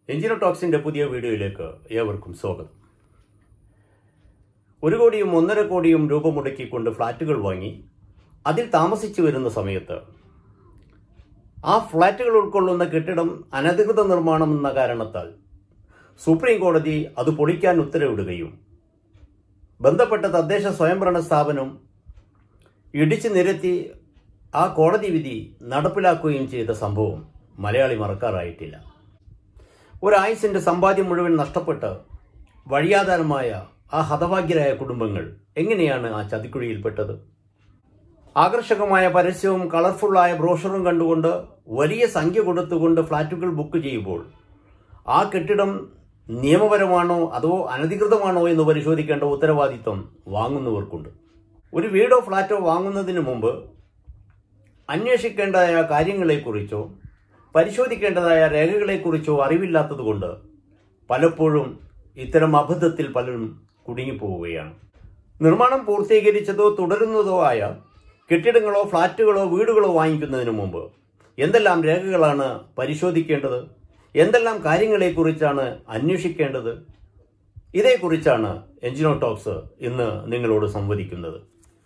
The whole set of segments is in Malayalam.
എഞ്ചിനോ ടോക്സിന്റെ പുതിയ വീഡിയോയിലേക്ക് ഏവർക്കും സ്വാഗതം ഒരു കോടിയും ഒന്നര കോടിയും രൂപ മുടക്കിക്കൊണ്ട് ഫ്ളാറ്റുകൾ വാങ്ങി അതിൽ താമസിച്ചു വരുന്ന സമയത്ത് ആ ഫ്ളാറ്റുകൾ ഉൾക്കൊള്ളുന്ന കെട്ടിടം അനധികൃത നിർമ്മാണം എന്ന കാരണത്താൽ സുപ്രീം കോടതി അത് പൊളിക്കാൻ ഉത്തരവിടുകയും ബന്ധപ്പെട്ട തദ്ദേശ സ്വയംഭരണ സ്ഥാപനം ഇടിച്ചു നിരത്തി ആ കോടതി വിധി നടപ്പിലാക്കുകയും ചെയ്ത സംഭവം മലയാളി മറക്കാറായിട്ടില്ല ഒരായുസിന്റെ സമ്പാദ്യം മുഴുവൻ നഷ്ടപ്പെട്ട് വഴിയാധാരമായ ആ ഹതഭാഗ്യരായ കുടുംബങ്ങൾ എങ്ങനെയാണ് ആ ചതിക്കുഴിയിൽപ്പെട്ടത് ആകർഷകമായ പരസ്യവും കളർഫുള്ളായ ബ്രോഷറും കണ്ടുകൊണ്ട് വലിയ സംഖ്യ കൊടുത്തുകൊണ്ട് ഫ്ളാറ്റുകൾ ബുക്ക് ചെയ്യുമ്പോൾ ആ കെട്ടിടം നിയമപരമാണോ അതോ അനധികൃതമാണോ എന്ന് പരിശോധിക്കേണ്ട ഉത്തരവാദിത്വം വാങ്ങുന്നവർക്കുണ്ട് ഒരു വീടോ ഫ്ളാറ്റോ വാങ്ങുന്നതിന് മുമ്പ് അന്വേഷിക്കേണ്ടതായ കാര്യങ്ങളെക്കുറിച്ചോ പരിശോധിക്കേണ്ടതായ രേഖകളെക്കുറിച്ചോ അറിവില്ലാത്തതുകൊണ്ട് പലപ്പോഴും ഇത്തരം അബദ്ധത്തിൽ പലരും കുടുങ്ങിപ്പോവുകയാണ് നിർമ്മാണം പൂർത്തീകരിച്ചതോ തുടരുന്നതോ ആയ കെട്ടിടങ്ങളോ ഫ്ളാറ്റുകളോ വീടുകളോ വാങ്ങിക്കുന്നതിന് മുമ്പ് എന്തെല്ലാം രേഖകളാണ് പരിശോധിക്കേണ്ടത് എന്തെല്ലാം കാര്യങ്ങളെക്കുറിച്ചാണ് അന്വേഷിക്കേണ്ടത് ഇതേക്കുറിച്ചാണ് എഞ്ചിനോ ടോക്സ് ഇന്ന് നിങ്ങളോട് സംവദിക്കുന്നത്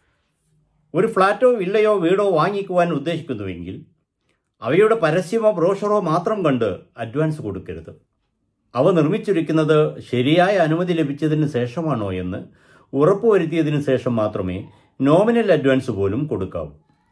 ഒരു ഫ്ളാറ്റോ വില്ലയോ വീടോ വാങ്ങിക്കുവാൻ ഉദ്ദേശിക്കുന്നുവെങ്കിൽ അവയുടെ പരസ്യമോ ബ്രോഷറോ മാത്രം കണ്ട് അഡ്വാൻസ് കൊടുക്കരുത് അവ നിർമ്മിച്ചിരിക്കുന്നത് ശരിയായ അനുമതി ലഭിച്ചതിന് ശേഷമാണോ എന്ന് ഉറപ്പുവരുത്തിയതിനു ശേഷം മാത്രമേ നോമിനൽ അഡ്വാൻസ് പോലും കൊടുക്കാവൂ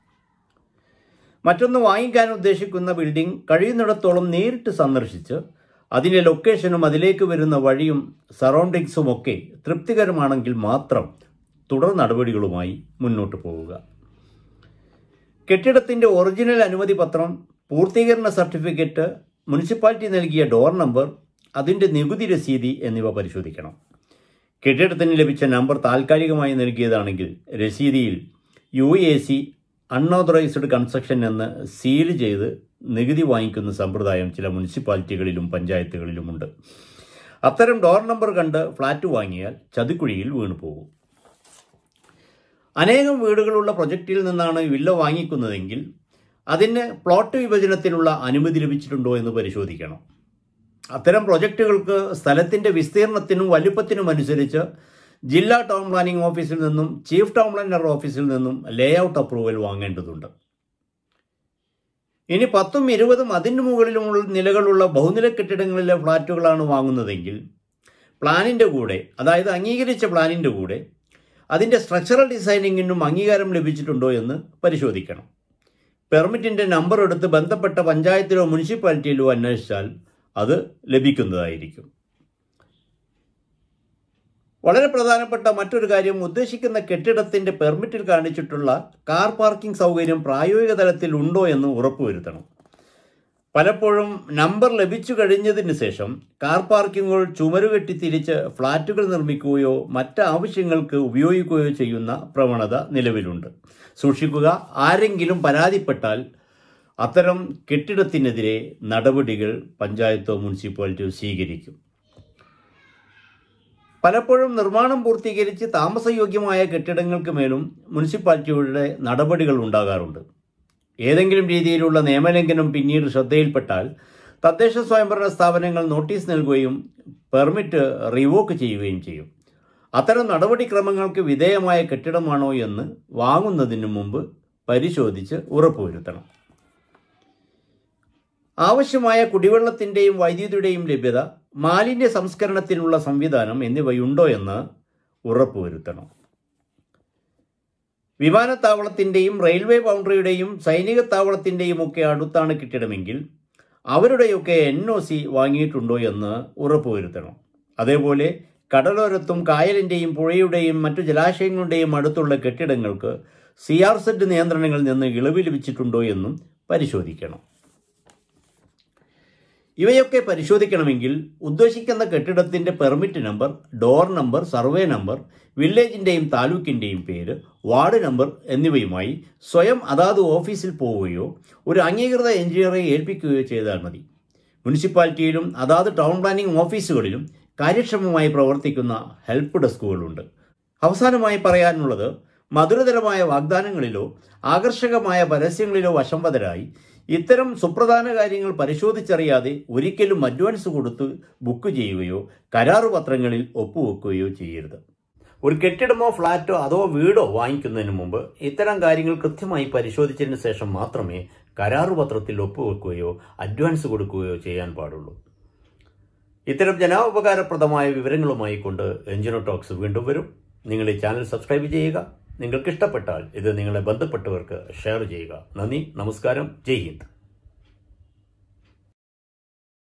മറ്റൊന്ന് വാങ്ങിക്കാൻ ഉദ്ദേശിക്കുന്ന ബിൽഡിംഗ് കഴിയുന്നിടത്തോളം നേരിട്ട് സന്ദർശിച്ച് അതിൻ്റെ ലൊക്കേഷനും അതിലേക്ക് വരുന്ന വഴിയും സറൗണ്ടിങ്സും ഒക്കെ തൃപ്തികരമാണെങ്കിൽ മാത്രം തുടർ നടപടികളുമായി മുന്നോട്ട് പോവുക കെട്ടിടത്തിൻ്റെ ഒറിജിനൽ അനുമതി പത്രം പൂർത്തീകരണ സർട്ടിഫിക്കറ്റ് മുനിസിപ്പാലിറ്റി നൽകിയ ഡോർ നമ്പർ അതിൻ്റെ നികുതി രസീതി എന്നിവ പരിശോധിക്കണം കെട്ടിടത്തിന് ലഭിച്ച നമ്പർ താൽക്കാലികമായി നൽകിയതാണെങ്കിൽ രസീതിയിൽ U A C unauthorised construction എന്ന് സീൽ ചെയ്ത് നികുതി വാങ്ങിക്കുന്ന സമ്പ്രദായം ചില മുനിസിപ്പാലിറ്റികളിലും പഞ്ചായത്തുകളിലുമുണ്ട് അത്തരം ഡോർ നമ്പർ കണ്ട് ഫ്ലാറ്റ് വാങ്ങിയാൽ ചതിക്കുഴിയിൽ വീണു പോകും അനേകം വീടുകളുള്ള പ്രൊജക്റ്റിൽ നിന്നാണ് വില്ല വാങ്ങിക്കുന്നതെങ്കിൽ അതിന് പ്ലോട്ട് വിഭജനത്തിനുള്ള അനുമതി ലഭിച്ചിട്ടുണ്ടോ എന്ന് പരിശോധിക്കണം അത്തരം പ്രൊജക്റ്റുകൾക്ക് സ്ഥലത്തിൻ്റെ വിസ്തീർണത്തിനും വലുപ്പത്തിനും അനുസരിച്ച് ജില്ലാ ടൗൺ പ്ലാനിംഗ് ഓഫീസിൽ നിന്നും ചീഫ് ടൗൺ പ്ലാനർ ഓഫീസിൽ നിന്നും ലേ ഔട്ട് അപ്രൂവൽ വാങ്ങേണ്ടതുണ്ട് ഇനി പത്തും ഇരുപതും അതിന് മുകളിലുമുള്ള നിലകളുള്ള ബഹുനില കെട്ടിടങ്ങളിലെ ഫ്ളാറ്റുകളാണ് വാങ്ങുന്നതെങ്കിൽ പ്ലാനിൻ്റെ കൂടെ അതായത് അംഗീകരിച്ച പ്ലാനിൻ്റെ കൂടെ അതിൻ്റെ സ്ട്രക്ചറൽ ഡിസൈനിങ്ങിനും അംഗീകാരം ലഭിച്ചിട്ടുണ്ടോ എന്ന് പരിശോധിക്കണം പെർമിറ്റിൻ്റെ നമ്പർ എടുത്ത് ബന്ധപ്പെട്ട പഞ്ചായത്തിലോ മുനിസിപ്പാലിറ്റിയിലോ അന്വേഷിച്ചാൽ അത് ലഭിക്കുന്നതായിരിക്കും വളരെ പ്രധാനപ്പെട്ട മറ്റൊരു കാര്യം ഉദ്ദേശിക്കുന്ന കെട്ടിടത്തിൻ്റെ പെർമിറ്റിൽ കാണിച്ചിട്ടുള്ള കാർ പാർക്കിംഗ് സൗകര്യം പ്രായോഗിക തലത്തിൽ ഉണ്ടോ എന്ന് ഉറപ്പുവരുത്തണം പലപ്പോഴും നമ്പർ ലഭിച്ചു കഴിഞ്ഞതിന് ശേഷം കാർ പാർക്കിങ്ങുകൾ ചുമരുകെട്ടി തിരിച്ച് ഫ്ളാറ്റുകൾ നിർമ്മിക്കുകയോ മറ്റ് ആവശ്യങ്ങൾക്ക് ഉപയോഗിക്കുകയോ ചെയ്യുന്ന പ്രവണത നിലവിലുണ്ട് സൂക്ഷിക്കുക ആരെങ്കിലും പരാതിപ്പെട്ടാൽ അത്തരം കെട്ടിടത്തിനെതിരെ നടപടികൾ പഞ്ചായത്തോ മുനിസിപ്പാലിറ്റിയോ സ്വീകരിക്കും പലപ്പോഴും നിർമ്മാണം പൂർത്തീകരിച്ച് താമസയോഗ്യമായ കെട്ടിടങ്ങൾക്ക് മേലും മുനിസിപ്പാലിറ്റിയുടെ നടപടികൾ ഉണ്ടാകാറുണ്ട് ഏതെങ്കിലും രീതിയിലുള്ള നിയമലംഘനം പിന്നീട് ശ്രദ്ധയിൽപ്പെട്ടാൽ തദ്ദേശ സ്വയംഭരണ സ്ഥാപനങ്ങൾ നോട്ടീസ് നൽകുകയും പെർമിറ്റ് റിവോക്ക് ചെയ്യുകയും ചെയ്യും അത്തരം നടപടിക്രമങ്ങൾക്ക് വിധേയമായ കെട്ടിടമാണോ എന്ന് വാങ്ങുന്നതിന് മുമ്പ് പരിശോധിച്ച് ഉറപ്പുവരുത്തണം ആവശ്യമായ കുടിവെള്ളത്തിൻ്റെയും വൈദ്യുതിയുടെയും ലഭ്യത മാലിന്യ സംസ്കരണത്തിനുള്ള സംവിധാനം എന്നിവയുണ്ടോ എന്ന് ഉറപ്പുവരുത്തണം വിമാനത്താവളത്തിൻ്റെയും റെയിൽവേ ബൗണ്ടറിയുടെയും സൈനിക താവളത്തിൻ്റെയും ഒക്കെ അടുത്താണ് കെട്ടിടമെങ്കിൽ അവരുടെയൊക്കെ എൻ ഒ സി വാങ്ങിയിട്ടുണ്ടോ എന്ന് ഉറപ്പുവരുത്തണം അതേപോലെ കടലോരത്തും കായലിൻ്റെയും പുഴയുടെയും മറ്റു ജലാശയങ്ങളുടെയും അടുത്തുള്ള കെട്ടിടങ്ങൾക്ക് സി ആർ സെഡ് നിയന്ത്രണങ്ങളിൽ നിന്ന് ഇളവ് ലഭിച്ചിട്ടുണ്ടോ എന്നും പരിശോധിക്കണം ഇവയൊക്കെ പരിശോധിക്കണമെങ്കിൽ ഉദ്ദേശിക്കുന്ന കെട്ടിടത്തിൻ്റെ permit number door number survey number വില്ലേജിൻ്റെയും താലൂക്കിൻ്റെയും പേര് വാർഡ് നമ്പർ എന്നിവയുമായി സ്വയം അതാത് ഓഫീസിൽ പോവുകയോ ഒരു അംഗീകൃത എഞ്ചിനീയറെ ഏൽപ്പിക്കുകയോ ചെയ്താൽ മതി മുനിസിപ്പാലിറ്റിയിലും അതാത് ടൗൺ പ്ലാനിംഗ് ഓഫീസുകളിലും കാര്യക്ഷമമായി പ്രവർത്തിക്കുന്ന ഹെൽപ്പ് ഡെസ്കുകളുണ്ട് അവസാനമായി പറയാനുള്ളത് മധുരതരമായ വാഗ്ദാനങ്ങളിലോ ആകർഷകമായ പരസ്യങ്ങളിലോ വശംവതരായി ഇത്തരം സുപ്രധാന കാര്യങ്ങൾ പരിശോധിച്ചറിയാതെ ഒരിക്കലും അഡ്വാൻസ് കൊടുത്ത് ബുക്ക് ചെയ്യുകയോ കരാറ് പത്രങ്ങളിൽ ഒപ്പുവെക്കുകയോ ചെയ്യരുത് ഒരു കെട്ടിടമോ ഫ്ലാറ്റോ അതോ വീടോ വാങ്ങിക്കുന്നതിന് മുമ്പ് ഇത്തരം കാര്യങ്ങൾ കൃത്യമായി പരിശോധിച്ചതിന് ശേഷം മാത്രമേ കരാറ് പത്രത്തിൽ ഒപ്പുവെക്കുകയോ അഡ്വാൻസ് കൊടുക്കുകയോ ചെയ്യാൻ പാടുള്ളൂ ഇത്തരം ജനോപകാരപ്രദമായ വിവരങ്ങളുമായി കൊണ്ട് എഞ്ചിനോ ടോക്സ് വീണ്ടും വരും നിങ്ങൾ ഈ ചാനൽ സബ്സ്ക്രൈബ് ചെയ്യുക നിങ്ങൾക്ക് ഇഷ്ടപ്പെട്ടാൽ ഇത് നിങ്ങളെ ബന്ധപ്പെട്ടവർക്ക് ഷെയർ ചെയ്യുക നന്ദി നമസ്കാരം ജയ് ഹിന്ദ്